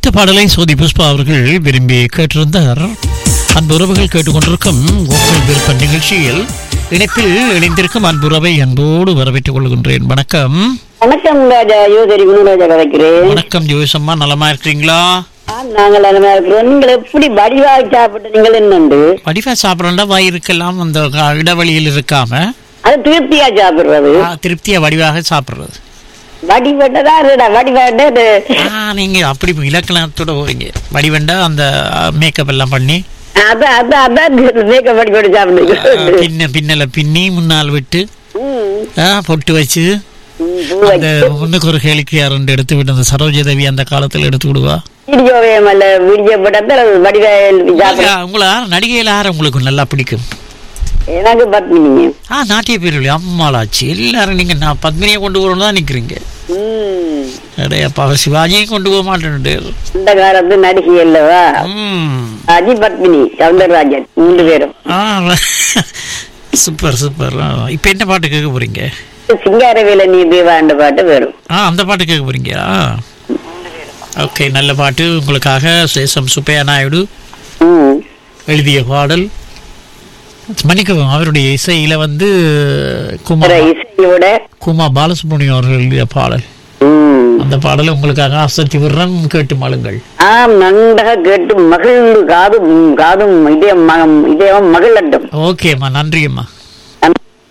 ஒலித்த பாடலை சோதி புஷ்பா அவர்கள் விரும்பி கேட்டிருந்தார் அன்பு உறவுகள் கேட்டுக்கொண்டிருக்கும் உங்கள் விருப்ப நிகழ்ச்சியில் இணைப்பில் இணைந்திருக்கும் அன்புறவை அன்போடு வரவேற்றுக் கொள்கின்றேன் வணக்கம் வணக்கம் ராஜா யோசரி குணராஜா கதைக்கிறேன் வணக்கம் ஜோசம்மா நலமா இருக்கிறீங்களா ஆ, நாங்கள் அருமையா இருக்கிறோம் நீங்கள் எப்படி வடிவாக சாப்பிட்டு நீங்கள் என்னண்டு வடிவா சாப்பிட்றா வாயிருக்கெல்லாம் அந்த க- இடைவெளியில் இருக்காம அது திருப்தியா சாப்பிடுறது ஆ, திருப்தியா வடிவாக சாப்பிடுறது வடிவட்டதா வடிவட்டு ஆ நீங்க அப்படி இலக்கணத்தோட போறீங்க வடிவண்டா அந்த மேக்கப் எல்லாம் பண்ணி அதான் அதான் அதான் மேக்கப் பண்ணி போட்டு ஆ, சாப்பிடுங்க பின்ன பின்னல பின்னி முன்னால் விட்டு ம், ஆ, பொட்டு வச்சு ம், பூ அந்த முன்னுக்கு ஒரு கேளிக்கை ரெண்டு எடுத்து விட்டு அந்த சரோஜ தேவி அந்த காலத்துல எடுத்து விடுவா வீடியோவே அல்ல வீடியோ போட்டா வடிவாயில் சாப்பிட உங்களா நடிகையில யார உங்களுக்கு நல்லா பிடிக்கும் எனக்கு பத்மினிங்க ஆ நாட்டிய பேரொழி அம்மாளாச்சு எல்லாரும் நீங்க நான் பத்மினியை கொண்டு வரணும் தான் நிக்கிறீங்க ம் அடையப்பா அவர் சிவாஜியும் கொண்டு போக மாட்டேன்ட்டு இந்த காலத்து நடிகை அல்லவா ம் அஜி பத்மினி சவுந்தரராஜன் மூன்று பேரும் ஆ சூப்பர் சூப்பர் இப்ப என்ன பாட்டு கேட்க போறீங்க சிங்காரவேல நீ தேவாண்ட பாட்டு வரும் ஆ அந்த பாட்டு கேட்க போறீங்களா ஓகே நல்ல பாட்டு உங்களுக்காக சேசம் சுப்பையா நாயுடு ம் எழுதிய பாடல் மன்னிக்கவும் அவருடைய இசையில வந்து குமா வேற இசையோட குமா பாலசுப்ரமணியம் அவர்கள் எழுதிய பாடல் ம். அந்த பாடலை உங்களுக்காக அசத்தி விடுறன் கேட்டு மாளுங்கள் ஆம் நன்றாக கேட்டு மகிழ்ந்து காதும் காதும் இதயம் ம- இதயம் மகிழட்டும் ஓகேம்மா நன்றியம்மா